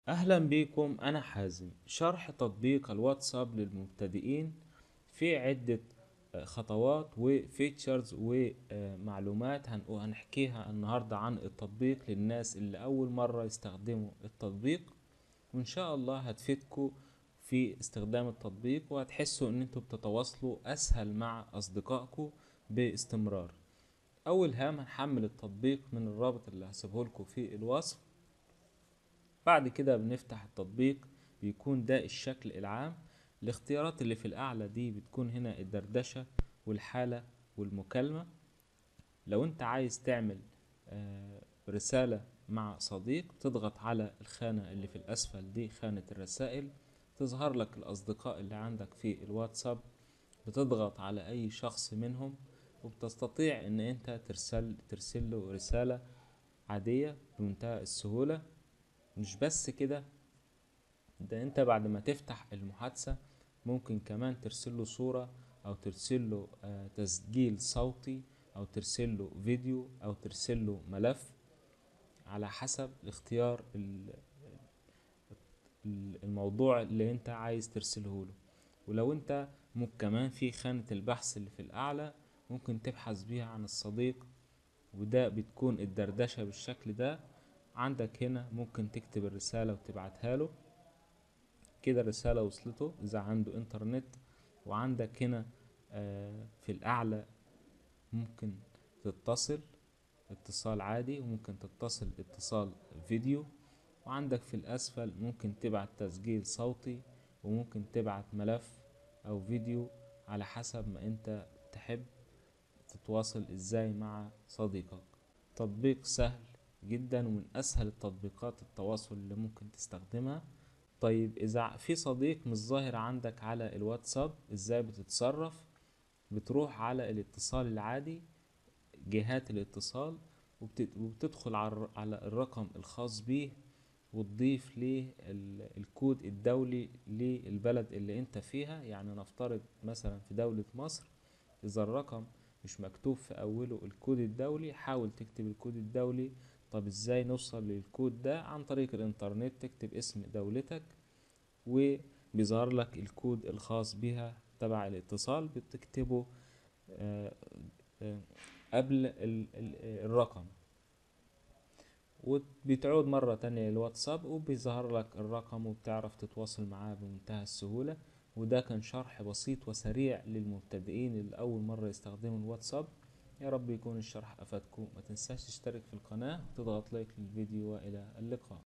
اهلا بيكم انا حازم شرح تطبيق الواتساب للمبتدئين في عدة آه، خطوات وفيتشرز ومعلومات هن- هنحكيها النهاردة عن التطبيق للناس اللي اول مرة يستخدموا التطبيق وان شاء الله هتفيدكم في استخدام التطبيق وهتحسوا ان انتوا بتتواصلوا اسهل مع اصدقائكم باستمرار اول هام هنحمل التطبيق من الرابط اللي هسيبه لكم في الوصف بعد كده بنفتح التطبيق بيكون ده الشكل العام الاختيارات اللي في الأعلى دي بتكون هنا الدردشة والحالة والمكالمة لو انت عايز تعمل آه، رسالة مع صديق تضغط على الخانة اللي في الأسفل دي خانة الرسائل تظهر لك الأصدقاء اللي عندك في الواتساب بتضغط على أي شخص منهم وبتستطيع ان انت ترسل ترسل له رسالة عادية بمنتهى السهولة مش بس كده ده انت بعد ما تفتح المحادثة ممكن كمان ترسله صورة او ترسله آه، تسجيل صوتي او ترسله فيديو او ترسله ملف على حسب اختيار ال- ال- الموضوع اللي انت عايز ترسله له ولو انت ممكن كمان في خانة البحث اللي في الاعلى ممكن تبحث بيها عن الصديق وده بتكون الدردشة بالشكل ده عندك هنا ممكن تكتب الرسالة وتبعتها له كده الرسالة وصلته إذا عنده إنترنت وعندك هنا آه، في الأعلى ممكن تتصل اتصال عادي وممكن تتصل اتصال فيديو وعندك في الأسفل ممكن تبعت تسجيل صوتي وممكن تبعت ملف أو فيديو على حسب ما أنت تحب تتواصل إزاي مع صديقك تطبيق سهل جدا ومن أسهل التطبيقات التواصل اللي ممكن تستخدمها طيب إذا في صديق مش ظاهر عندك على الواتساب إزاي بتتصرف بتروح على الاتصال العادي جهات الاتصال وبت- وبتدخل على الر- على الرقم الخاص بيه وتضيف ليه ال- الكود الدولي للبلد اللي انت فيها يعني نفترض مثلا في دولة مصر إذا الرقم مش مكتوب في أوله الكود الدولي حاول تكتب الكود الدولي طب ازاي نوصل للكود ده عن طريق الانترنت تكتب اسم دولتك وبيظهر لك الكود الخاص بها تبع الاتصال بتكتبه آه، آه، قبل ال- ال- الرقم وبتعود مرة تانية للواتساب وبيظهر لك الرقم وبتعرف تتواصل معاه بمنتهى السهولة وده كان شرح بسيط وسريع للمبتدئين اللي أول مرة يستخدموا الواتساب يا رب يكون الشرح أفادكم ما تنساش تشترك في القناة وتضغط لايك للفيديو وإلى اللقاء